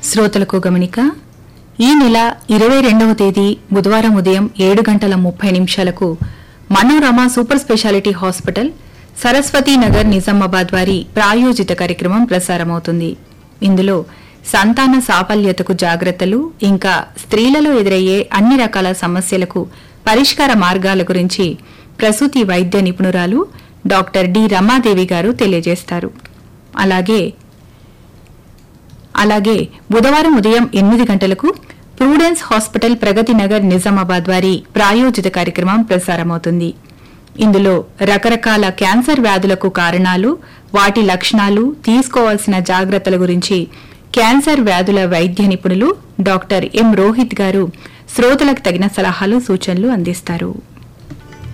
శ్రోతలకు గమనిక ఈ నెల ఇరవై రెండవ తేదీ బుధవారం ఉదయం ఏడు గంటల ముప్పై నిమిషాలకు Manorama super speciality hospital Saraswati Nagar Nizamabad వారి ప్రాయోజిత కార్యక్రమం ప్రసారమవుతుంది ఇందులో సంతాన సాఫల్యతకు జాగ్రత్తలు ఇంకా స్త్రీలలో ఎదురయ్యే అన్ని రకాల సమస్యలకు పరిష్కార మార్గాల గురించి ప్రసూతి వైద్య నిపుణురాలు డాక్టర్ డి రమాదేవి గారు తెలియజేస్తారు అలాగే అలాగే బుధవారం ఉదయం ఎనిమిది గంటలకు ప్రూడెన్స్ హాస్పిటల్ ప్రగతి నగర్ నిజామాబాద్ వారి ప్రాయోజిత కార్యక్రమం ప్రసారమవుతుంది ఇందులో రకరకాల క్యాన్సర్ వ్యాధులకు కారణాలు వాటి లక్షణాలు తీసుకోవాల్సిన జాగ్రత్తల గురించి క్యాన్సర్ వ్యాధుల వైద్య నిపుణులు డాక్టర్ ఎం రోహిత్ గారు శ్రోతలకు తగిన సలహాలు సూచనలు అందిస్తారు